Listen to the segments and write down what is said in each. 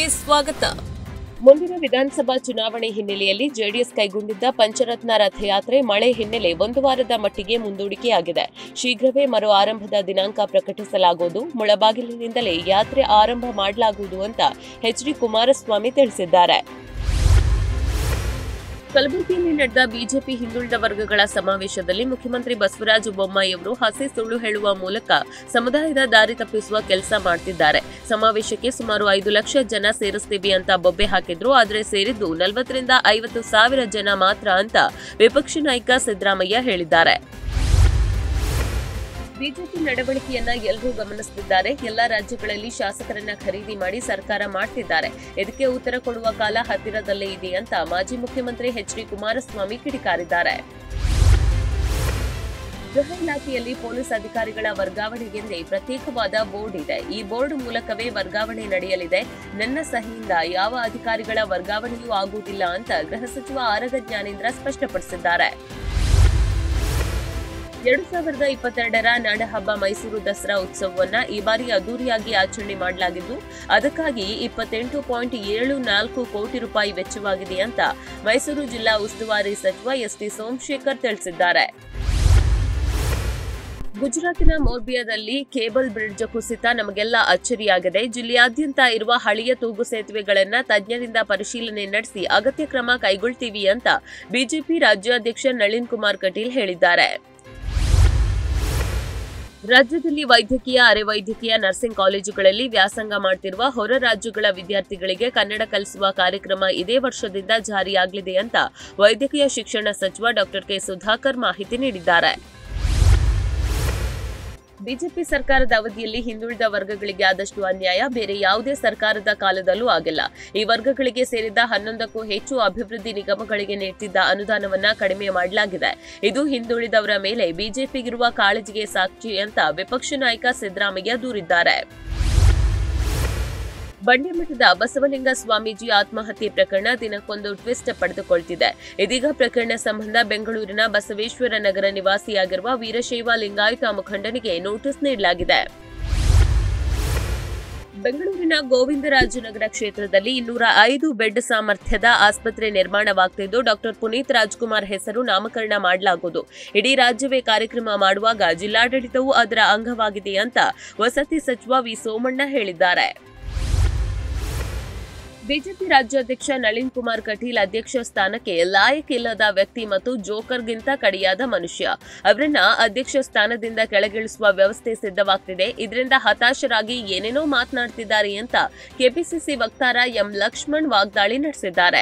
ಸ್ವಾಗತ ಮುಂದಿನ ವಿಧಾನಸಭಾ ಚುನಾವಣೆ ಹಿನ್ನೆಲೆಯಲ್ಲಿ ಜೆಡಿಎಸ್ ಕೈಗೊಂಡಿದ್ದ ಪಂಚರತ್ನ ರಥಯಾತ್ರೆ ಮಳೆ ಹಿನ್ನೆಲೆ ಒಂದು ವಾರದ ಮಟ್ಟಿಗೆ ಮುಂದೂಡಿಕೆಯಾಗಿದೆ ಶೀಘ್ರವೇ ಮರು ಆರಂಭದ ದಿನಾಂಕ ಪ್ರಕಟಿಸಲಾಗುವುದು ಮುಳಬಾಗಿಲಿನಿಂದಲೇ ಯಾತ್ರೆ ಆರಂಭ ಮಾಡಲಾಗುವುದು ಅಂತ ಎಚ್ ಡಿ ಕುಮಾರಸ್ವಾಮಿ ತಿಳಿಸಿದ್ದಾರೆ ಕಲಬುರಗಿಯಲ್ಲಿ ನಡೆದ ಬಿಜೆಪಿ ಹಿಂದುಳಿದ ವರ್ಗಗಳ ಸಮಾವೇಶದಲ್ಲಿ ಮುಖ್ಯಮಂತ್ರಿ ಬಸವರಾಜ ಬೊಮ್ಮಾಯಿ ಅವರು ಹಸಿ ಸುಳ್ಳು ಹೇಳುವ ಮೂಲಕ ಸಮುದಾಯದ ದಾರಿ ತಪ್ಪಿಸುವ ಕೆಲಸ ಮಾಡ್ತಿದ್ದಾರೆ ಸಮಾವೇಶಕ್ಕೆ ಸುಮಾರು ಐದು ಲಕ್ಷ ಜನ ಸೇರಿಸ್ತೀವಿ ಅಂತ ಬೊಬ್ಬೆ ಹಾಕಿದ್ರು ಆದರೆ ಸೇರಿದ್ದು ನಲವತ್ತರಿಂದ ಐವತ್ತು ಸಾವಿರ ಜನ ಮಾತ್ರ ಅಂತ ವಿಪಕ್ಷ ನಾಯಕ ಸಿದ್ದರಾಮಯ್ಯ ಹೇಳಿದ್ದಾರೆ ಬಿಜೆಪಿ ನಡವಳಿಕೆಯನ್ನ ಎಲ್ಲರೂ ಗಮನಿಸುತ್ತಿದ್ದಾರೆ ಎಲ್ಲಾ ರಾಜ್ಯಗಳಲ್ಲಿ ಶಾಸಕರನ್ನ ಖರೀದಿ ಮಾಡಿ ಸರ್ಕಾರ ಮಾಡ್ತಿದ್ದಾರೆ ಇದಕ್ಕೆ ಉತ್ತರ ಕೊಡುವ ಕಾಲ ಹತ್ತಿರದಲ್ಲೇ ಇದೆ ಅಂತ ಮಾಜಿ ಮುಖ್ಯಮಂತ್ರಿ ಎಚ್ ಡಿ ಕುಮಾರಸ್ವಾಮಿ ಕಿಡಿಕಾರಿದ್ದಾರೆ ಗೃಹ ಇಲಾಖೆಯಲ್ಲಿ ಪೊಲೀಸ್ ಅಧಿಕಾರಿಗಳ ವರ್ಗಾವಣೆಗೆಂದೇ ಪ್ರತ್ಯೇಕವಾದ ಬೋರ್ಡ್ ಇದೆ ಈ ಬೋರ್ಡ್ ಮೂಲಕವೇ ವರ್ಗಾವಣೆ ನಡೆಯಲಿದೆ ನನ್ನ ಸಹಿಯಿಂದ ಯಾವ ಅಧಿಕಾರಿಗಳ ವರ್ಗಾವಣೆಯೂ ಆಗುವುದಿಲ್ಲ ಅಂತ ಗೃಹ ಸಚಿವ ಆರಗ ಜ್ಞಾನೇಂದ್ರ ಸ್ಪಷ್ಟಪಡಿಸಿದ್ದಾರೆ ಎರಡು ಸಾವಿರದ ಇಪ್ಪತ್ತೆರಡರ ನಾಡಹಬ್ಬ ಮೈಸೂರು ದಸರಾ ಉತ್ಸವವನ್ನ ಈ ಬಾರಿ ಅದ್ದೂರಿಯಾಗಿ ಆಚರಣೆ ಮಾಡಲಾಗಿದ್ದು ಅದಕ್ಕಾಗಿ ಇಪ್ಪತ್ತೆಂಟು ಪಾಯಿಂಟ್ ಏಳು ನಾಲ್ಕು ಕೋಟಿ ರೂಪಾಯಿ ವೆಚ್ಚವಾಗಿದೆ ಅಂತ ಮೈಸೂರು ಜಿಲ್ಲಾ ಉಸ್ತುವಾರಿ ಸಚಿವ ಎಸ್ಟಿ ಸೋಮಶೇಖರ್ ತಿಳಿಸಿದ್ದಾರೆ ಗುಜರಾತಿನ ಮೋರ್ಬಿಯಾದಲ್ಲಿ ಕೇಬಲ್ ಬ್ರಿಡ್ಜ್ ಕುಸಿತ ನಮಗೆಲ್ಲ ಅಚ್ಚರಿಯಾಗಿದೆ ಜಿಲ್ಲೆಯಾದ್ಯಂತ ಇರುವ ಹಳೆಯ ತೂಗು ಸೇತುವೆಗಳನ್ನ ತಜ್ಞರಿಂದ ಪರಿಶೀಲನೆ ನಡೆಸಿ ಅಗತ್ಯ ಕ್ರಮ ಕೈಗೊಳ್ತೀವಿ ಅಂತ ಬಿಜೆಪಿ ರಾಜ್ಯಾಧ್ಯಕ್ಷ ನಳಿನ್ ಕುಮಾರ್ ಕಟೀಲ್ ಹೇಳಿದ್ದಾರೆ ರಾಜ್ಯದಲ್ಲಿ ವೈದ್ಯಕೀಯ ಅರೆ ವೈದ್ಯಕೀಯ ನರ್ಸಿಂಗ್ ಕಾಲೇಜುಗಳಲ್ಲಿ ವ್ಯಾಸಂಗ ಮಾಡ್ತಿರುವ ಹೊರ ರಾಜ್ಯಗಳ ವಿದ್ಯಾರ್ಥಿಗಳಿಗೆ ಕನ್ನಡ ಕಲಿಸುವ ಕಾರ್ಯಕ್ರಮ ಇದೇ ವರ್ಷದಿಂದ ಜಾರಿಯಾಗಲಿದೆ ಅಂತ ವೈದ್ಯಕೀಯ ಶಿಕ್ಷಣ ಸಚಿವ ಡಾಕ್ಟರ್ ಕೆ ಸುಧಾಕರ್ ಮಾಹಿತಿ ನೀಡಿದ್ದಾರೆ ಬಿಜೆಪಿ ಸರ್ಕಾರದ ಅವಧಿಯಲ್ಲಿ ಹಿಂದುಳಿದ ವರ್ಗಗಳಿಗೆ ಆದಷ್ಟು ಅನ್ಯಾಯ ಬೇರೆ ಯಾವುದೇ ಸರ್ಕಾರದ ಕಾಲದಲ್ಲೂ ಆಗಿಲ್ಲ ಈ ವರ್ಗಗಳಿಗೆ ಸೇರಿದ ಹನ್ನೊಂದಕ್ಕೂ ಹೆಚ್ಚು ಅಭಿವೃದ್ಧಿ ನಿಗಮಗಳಿಗೆ ನೀಡ್ತಿದ್ದ ಅನುದಾನವನ್ನ ಕಡಿಮೆ ಮಾಡಲಾಗಿದೆ ಇದು ಹಿಂದುಳಿದವರ ಮೇಲೆ ಬಿಜೆಪಿಗಿರುವ ಕಾಳಜಿಗೆ ಸಾಕ್ಷಿ ಅಂತ ವಿಪಕ್ಷ ನಾಯಕ ಸಿದ್ದರಾಮಯ್ಯ ದೂರಿದ್ದಾರೆ ಬಂಡೆಮಠದ ಬಸವಲಿಂಗ ಸ್ವಾಮೀಜಿ ಆತ್ಮಹತ್ಯೆ ಪ್ರಕರಣ ದಿನಕ್ಕೊಂದು ಟ್ವಿಸ್ಟ್ ಪಡೆದುಕೊಳ್ತಿದೆ ಇದೀಗ ಪ್ರಕರಣ ಸಂಬಂಧ ಬೆಂಗಳೂರಿನ ಬಸವೇಶ್ವರ ನಗರ ನಿವಾಸಿಯಾಗಿರುವ ವೀರಶೈವ ಲಿಂಗಾಯತ ಮುಖಂಡನಿಗೆ ನೋಟಿಸ್ ನೀಡಲಾಗಿದೆ ಬೆಂಗಳೂರಿನ ಗೋವಿಂದರಾಜನಗರ ಕ್ಷೇತ್ರದಲ್ಲಿ ಇನ್ನೂರ ಐದು ಬೆಡ್ ಸಾಮರ್ಥ್ಯದ ಆಸ್ಪತ್ರೆ ನಿರ್ಮಾಣವಾಗ್ತಿದ್ದು ಡಾಕ್ಟರ್ ಪುನೀತ್ ರಾಜ್ಕುಮಾರ್ ಹೆಸರು ನಾಮಕರಣ ಮಾಡಲಾಗುವುದು ಇಡೀ ರಾಜ್ಯವೇ ಕಾರ್ಯಕ್ರಮ ಮಾಡುವಾಗ ಜಿಲ್ಲಾಡಳಿತವೂ ಅದರ ಅಂಗವಾಗಿದೆ ಅಂತ ವಸತಿ ಸಚಿವ ವಿ ಸೋಮಣ್ಣ ಹೇಳಿದ್ದಾರೆ ಬಿಜೆಪಿ ರಾಜ್ಯಾಧ್ಯಕ್ಷ ನಳಿನ್ ಕುಮಾರ್ ಕಟೀಲ್ ಅಧ್ಯಕ್ಷ ಸ್ಥಾನಕ್ಕೆ ಲಾಯಕ್ ಇಲ್ಲದ ವ್ಯಕ್ತಿ ಮತ್ತು ಜೋಕರ್ಗಿಂತ ಕಡಿಯಾದ ಮನುಷ್ಯ ಅವರನ್ನ ಅಧ್ಯಕ್ಷ ಸ್ಥಾನದಿಂದ ಕೆಳಗಿಳಿಸುವ ವ್ಯವಸ್ಥೆ ಸಿದ್ಧವಾಗ್ತಿದೆ ಇದರಿಂದ ಹತಾಶರಾಗಿ ಏನೇನೋ ಮಾತನಾಡ್ತಿದ್ದಾರೆ ಅಂತ ಕೆಪಿಸಿಸಿ ವಕ್ತಾರ ಎಂ ಲಕ್ಷ್ಮಣ್ ವಾಗ್ದಾಳಿ ನಡೆಸಿದ್ದಾರೆ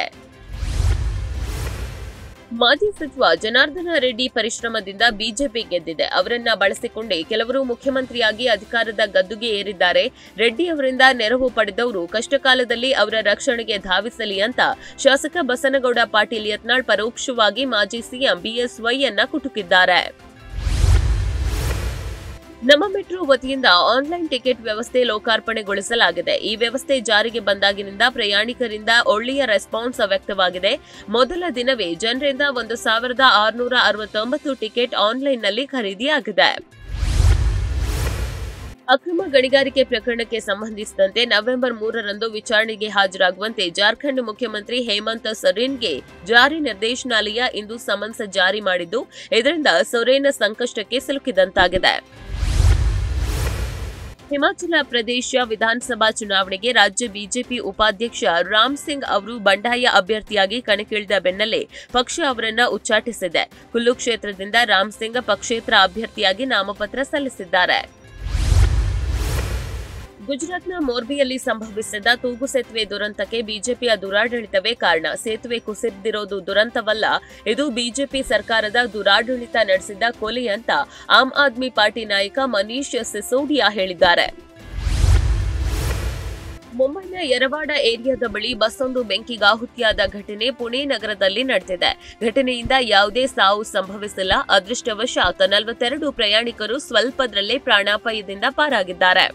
ಮಾಜಿ ಸಚಿವ ಜನಾರ್ದನ ರೆಡ್ಡಿ ಪರಿಶ್ರಮದಿಂದ ಬಿಜೆಪಿ ಗೆದ್ದಿದೆ ಅವರನ್ನ ಬಳಸಿಕೊಂಡೇ ಕೆಲವರು ಮುಖ್ಯಮಂತ್ರಿಯಾಗಿ ಅಧಿಕಾರದ ಗದ್ದುಗೆ ಏರಿದ್ದಾರೆ ರೆಡ್ಡಿ ಅವರಿಂದ ನೆರವು ಪಡೆದವರು ಕಷ್ಟಕಾಲದಲ್ಲಿ ಅವರ ರಕ್ಷಣೆಗೆ ಧಾವಿಸಲಿ ಅಂತ ಶಾಸಕ ಬಸನಗೌಡ ಪಾಟೀಲ್ ಯತ್ನಾಳ್ ಪರೋಕ್ಷವಾಗಿ ಮಾಜಿ ಸಿಎಂ ಬಿಎಸ್ವೈ ಅನ್ನ ಕುಟುಕಿದ್ದಾರೆ ನಮ್ಮ ಮೆಟ್ರೋ ವತಿಯಿಂದ ಆನ್ಲೈನ್ ಟಿಕೆಟ್ ವ್ಯವಸ್ಥೆ ಲೋಕಾರ್ಪಣೆಗೊಳಿಸಲಾಗಿದೆ ಈ ವ್ಯವಸ್ಥೆ ಜಾರಿಗೆ ಬಂದಾಗಿನಿಂದ ಪ್ರಯಾಣಿಕರಿಂದ ಒಳ್ಳೆಯ ರೆಸ್ಪಾನ್ಸ್ ವ್ಯಕ್ತವಾಗಿದೆ ಮೊದಲ ದಿನವೇ ಜನರಿಂದ ಒಂದು ಸಾವಿರದ ಆರುನೂರ ಅರವತ್ತೊಂಬತ್ತು ಟಿಕೆಟ್ ಆನ್ಲೈನ್ನಲ್ಲಿ ಖರೀದಿಯಾಗಿದೆ ಅಕ್ರಮ ಗಣಿಗಾರಿಕೆ ಪ್ರಕರಣಕ್ಕೆ ಸಂಬಂಧಿಸಿದಂತೆ ನವೆಂಬರ್ ಮೂರರಂದು ವಿಚಾರಣೆಗೆ ಹಾಜರಾಗುವಂತೆ ಜಾರ್ಖಂಡ್ ಮುಖ್ಯಮಂತ್ರಿ ಹೇಮಂತ್ ಸೊರೇನ್ಗೆ ಜಾರಿ ನಿರ್ದೇಶನಾಲಯ ಇಂದು ಸಮನ್ಸ್ ಜಾರಿ ಮಾಡಿದ್ದು ಇದರಿಂದ ಸೊರೇನ್ ಸಂಕಷ್ಟಕ್ಕೆ ಸಿಲುಕಿದಂತಾಗಿದೆ ಹಿಮಾಚಲ ಪ್ರದೇಶ ವಿಧಾನಸಭಾ ಚುನಾವಣೆಗೆ ರಾಜ್ಯ ಬಿಜೆಪಿ ಉಪಾಧ್ಯಕ್ಷ ರಾಮ್ ಸಿಂಗ್ ಅವರು ಬಂಡಾಯ ಅಭ್ಯರ್ಥಿಯಾಗಿ ಕಣಕ್ಕಿಳಿದ ಬೆನ್ನಲ್ಲೇ ಪಕ್ಷ ಅವರನ್ನ ಉಚ್ಚಾಟಿಸಿದೆ ಕುಲ್ಲು ಕ್ಷೇತ್ರದಿಂದ ರಾಮ್ ಸಿಂಗ್ ಪಕ್ಷೇತರ ಅಭ್ಯರ್ಥಿಯಾಗಿ ನಾಮಪತ್ರ ಸಲ್ಲಿಸಿದ್ದಾರೆ ಗುಜರಾತ್ನ ಮೋರ್ಬಿಯಲ್ಲಿ ಸಂಭವಿಸಿದ ತೂಗು ಸೇತುವೆ ದುರಂತಕ್ಕೆ ಬಿಜೆಪಿಯ ದುರಾಡಳಿತವೇ ಕಾರಣ ಸೇತುವೆ ಕುಸಿದಿರೋದು ದುರಂತವಲ್ಲ ಇದು ಬಿಜೆಪಿ ಸರ್ಕಾರದ ದುರಾಡಳಿತ ನಡೆಸಿದ ಕೊಲೆ ಅಂತ ಆಮ್ ಆದ್ಮಿ ಪಾರ್ಟಿ ನಾಯಕ ಮನೀಶ್ ಸಿಸೋಡಿಯಾ ಹೇಳಿದ್ದಾರೆ ಮುಂಬೈನ ಯರವಾಡ ಏರಿಯಾದ ಬಳಿ ಬಸ್ಸೊಂದು ಬೆಂಕಿಗಾಹುತಿಯಾದ ಘಟನೆ ಪುಣೆ ನಗರದಲ್ಲಿ ನಡೆದಿದೆ ಘಟನೆಯಿಂದ ಯಾವುದೇ ಸಾವು ಸಂಭವಿಸಿಲ್ಲ ಅದೃಷ್ಟವಶಾತ್ ನಲವತ್ತೆರಡು ಪ್ರಯಾಣಿಕರು ಸ್ವಲ್ಪದರಲ್ಲೇ ಪ್ರಾಣಾಪಾಯದಿಂದ ಪಾರಾಗಿದ್ದಾರೆ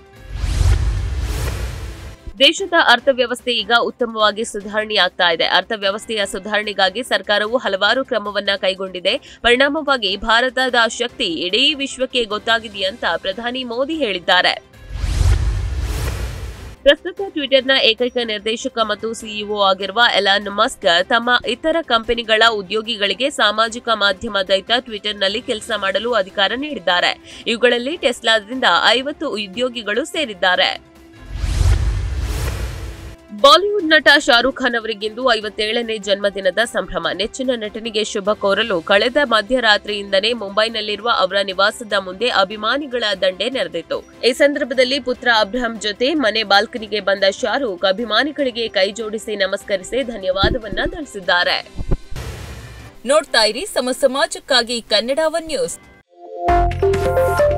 ದೇಶದ ಅರ್ಥವ್ಯವಸ್ಥೆ ಈಗ ಉತ್ತಮವಾಗಿ ಸುಧಾರಣೆಯಾಗ್ತಾ ಇದೆ ಅರ್ಥವ್ಯವಸ್ಥೆಯ ಸುಧಾರಣೆಗಾಗಿ ಸರ್ಕಾರವು ಹಲವಾರು ಕ್ರಮವನ್ನ ಕೈಗೊಂಡಿದೆ ಪರಿಣಾಮವಾಗಿ ಭಾರತದ ಶಕ್ತಿ ಇಡೀ ವಿಶ್ವಕ್ಕೆ ಗೊತ್ತಾಗಿದೆ ಅಂತ ಪ್ರಧಾನಿ ಮೋದಿ ಹೇಳಿದ್ದಾರೆ ಪ್ರಸ್ತುತ ಟ್ವಿಟರ್ನ ಏಕೈಕ ನಿರ್ದೇಶಕ ಮತ್ತು ಸಿಇಒ ಆಗಿರುವ ಎಲಾನ್ ಮಸ್ಕ್ ತಮ್ಮ ಇತರ ಕಂಪನಿಗಳ ಉದ್ಯೋಗಿಗಳಿಗೆ ಸಾಮಾಜಿಕ ಮಾಧ್ಯಮ ದೈತ ಟ್ವಿಟರ್ನಲ್ಲಿ ಕೆಲಸ ಮಾಡಲು ಅಧಿಕಾರ ನೀಡಿದ್ದಾರೆ ಇವುಗಳಲ್ಲಿ ಟೆಸ್ಲಾದಿಂದ ಐವತ್ತು ಉದ್ಯೋಗಿಗಳು ಸೇರಿದ್ದಾರೆ ಬಾಲಿವುಡ್ ನಟ ಶಾರುಖ್ ಖಾನ್ ಅವರಿಗಿಂದು ಐವತ್ತೇಳನೇ ಜನ್ಮದಿನದ ಸಂಭ್ರಮ ನೆಚ್ಚಿನ ನಟನಿಗೆ ಶುಭ ಕೋರಲು ಕಳೆದ ಮಧ್ಯರಾತ್ರಿಯಿಂದಲೇ ಮುಂಬೈನಲ್ಲಿರುವ ಅವರ ನಿವಾಸದ ಮುಂದೆ ಅಭಿಮಾನಿಗಳ ದಂಡೆ ನೆರೆದಿತ್ತು ಈ ಸಂದರ್ಭದಲ್ಲಿ ಪುತ್ರ ಅಬ್ರಹಂ ಜೊತೆ ಮನೆ ಬಾಲ್ಕನಿಗೆ ಬಂದ ಶಾರುಖ್ ಅಭಿಮಾನಿಗಳಿಗೆ ಕೈ ಜೋಡಿಸಿ ನಮಸ್ಕರಿಸಿ ಧನ್ಯವಾದವನ್ನ ತಿಳಿಸಿದ್ದಾರೆ ನೋಡ್ತಾ ಇರಿ ಸಮ ಸಮಾಜಕ್ಕಾಗಿ ಕನ್ನಡ ಒನ್ ನ್ಯೂಸ್